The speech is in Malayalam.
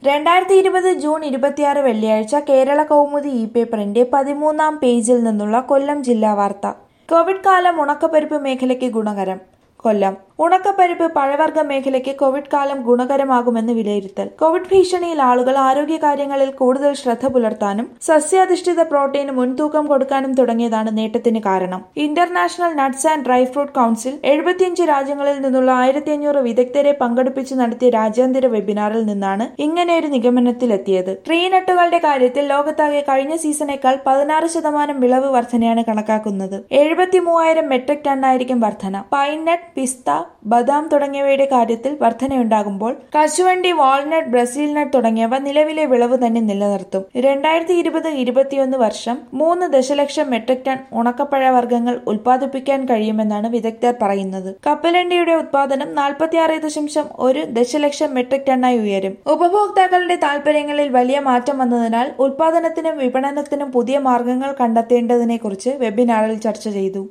രണ്ടായിരത്തി ഇരുപത് ജൂൺ ഇരുപത്തിയാറ് വെള്ളിയാഴ്ച കേരള കൗമുദി ഇ പേപ്പറിന്റെ പതിമൂന്നാം പേജിൽ നിന്നുള്ള കൊല്ലം ജില്ലാ വാർത്ത കോവിഡ് കാലം ഉണക്കപ്പരിപ്പ് മേഖലയ്ക്ക് ഗുണകരം കൊല്ലം ഉണക്കപ്പരിപ്പ് പഴവർഗ മേഖലയ്ക്ക് കോവിഡ് കാലം ഗുണകരമാകുമെന്ന് വിലയിരുത്തൽ കോവിഡ് ഭീഷണിയിൽ ആളുകൾ ആരോഗ്യകാര്യങ്ങളിൽ കൂടുതൽ ശ്രദ്ധ പുലർത്താനും സസ്യാധിഷ്ഠിത പ്രോട്ടീന് മുൻതൂക്കം കൊടുക്കാനും തുടങ്ങിയതാണ് നേട്ടത്തിന് കാരണം international nuts and dry fruit council എഴുപത്തിയഞ്ച് രാജ്യങ്ങളിൽ നിന്നുള്ള ആയിരത്തി അഞ്ഞൂറ് വിദഗ്ധരെ പങ്കെടുപ്പിച്ച് നടത്തിയ രാജ്യാന്തര വെബിനാറിൽ നിന്നാണ് ഇങ്ങനെയൊരു നിഗമനത്തിലെത്തിയത് ട്രീ നട്ടുകളുടെ കാര്യത്തിൽ ലോകത്താകെ കഴിഞ്ഞ സീസണേക്കാൾ പതിനാറ് ശതമാനം വിളവ് വർധനയാണ് കണക്കാക്കുന്നത് എഴുപത്തി മൂവായിരം മെട്രിക് ടണ്ണായിരിക്കും വർധന പൈൻനട്ട് പിസ്ത ബദാം തുടങ്ങിയവയുടെ കാര്യത്തിൽ വർധനയുണ്ടാകുമ്പോൾ കശുവണ്ടി വാൾനട്ട് ബ്രസീൽ നട്ട് തുടങ്ങിയവ നിലവിലെ വിളവ് തന്നെ നിലനിർത്തും രണ്ടായിരത്തി ഇരുപത് ഇരുപത്തിയൊന്ന് വർഷം മൂന്ന് ദശലക്ഷം മെട്രിക് ടൺ ഉണക്കപ്പഴ വർഗ്ഗങ്ങൾ ഉൽപ്പാദിപ്പിക്കാൻ കഴിയുമെന്നാണ് വിദഗ്ധർ പറയുന്നത് കപ്പലണ്ടിയുടെ ഉത്പാദനം നാൽപ്പത്തിയാറ് ദശാംശം ഒരു ദശലക്ഷം മെട്രിക് ടണ്ണായി ഉയരും ഉപഭോക്താക്കളുടെ താൽപര്യങ്ങളിൽ വലിയ മാറ്റം വന്നതിനാൽ ഉൽപാദനത്തിനും വിപണനത്തിനും പുതിയ മാർഗങ്ങൾ കണ്ടെത്തേണ്ടതിനെക്കുറിച്ച് വെബിനാറിൽ ചർച്ച ചെയ്തു